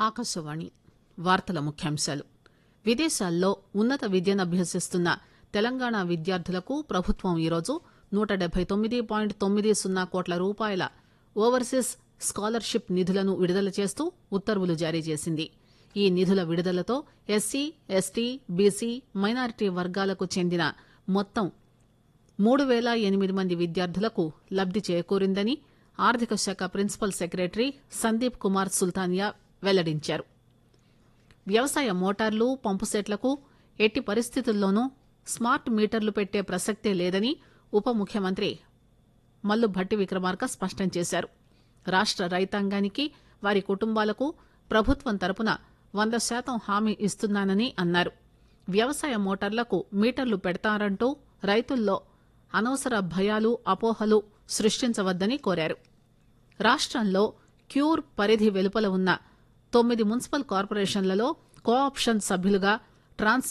ఆకాశవాణి వార్తల ముఖ్యాంశాలు విదేశాల్లో ఉన్నత విద్యను అభ్యసిస్తున్న తెలంగాణ విద్యార్థులకు ప్రభుత్వం ఈరోజు నూట డెబ్బై తొమ్మిది పాయింట్ తొమ్మిది సున్నా కోట్ల రూపాయల ఓవర్సీస్ స్కాలర్షిప్ నిధులను విడుదల చేస్తూ ఉత్తర్వులు జారీ చేసింది ఈ నిధుల విడుదలతో ఎస్సీ ఎస్టీ బీసీ మైనారిటీ వర్గాలకు చెందిన మొత్తం మూడు పేల ఎనిమిది మంది విద్యార్థులకు లబ్ది చేకూరిందని ఆర్థిక శాఖ ప్రిన్సిపల్ సెక్రటరీ సందీప్ కుమార్ సుల్తానియా వెల్లడించారు వ్యవసాయ మోటార్లు పంపుసెట్లకు ఎట్టి పరిస్థితుల్లోనూ స్మార్ట్ మీటర్లు పెట్టే ప్రసక్తే లేదని ఉప ముఖ్యమంత్రి మల్లు భట్టి విక్రమార్క స్పష్టం చేశారు రాష్ట రైతాంగానికి వారి కుటుంబాలకు ప్రభుత్వం తరపున వంద శాతం హామీ ఇస్తున్నానని అన్నారు వ్యవసాయ మోటార్లకు మీటర్లు పెడతారంటూ రైతుల్లో అనవసర భయాలు అపోహలు సృష్టించవద్దని కోరారు రాష్టంలో క్యూర్ పరిధి వెలుపల ఉన్న తొమ్మిది మున్సిపల్ కార్పొరేషన్లలో కో ఆప్షన్ సభ్యులుగా ట్రాన్స్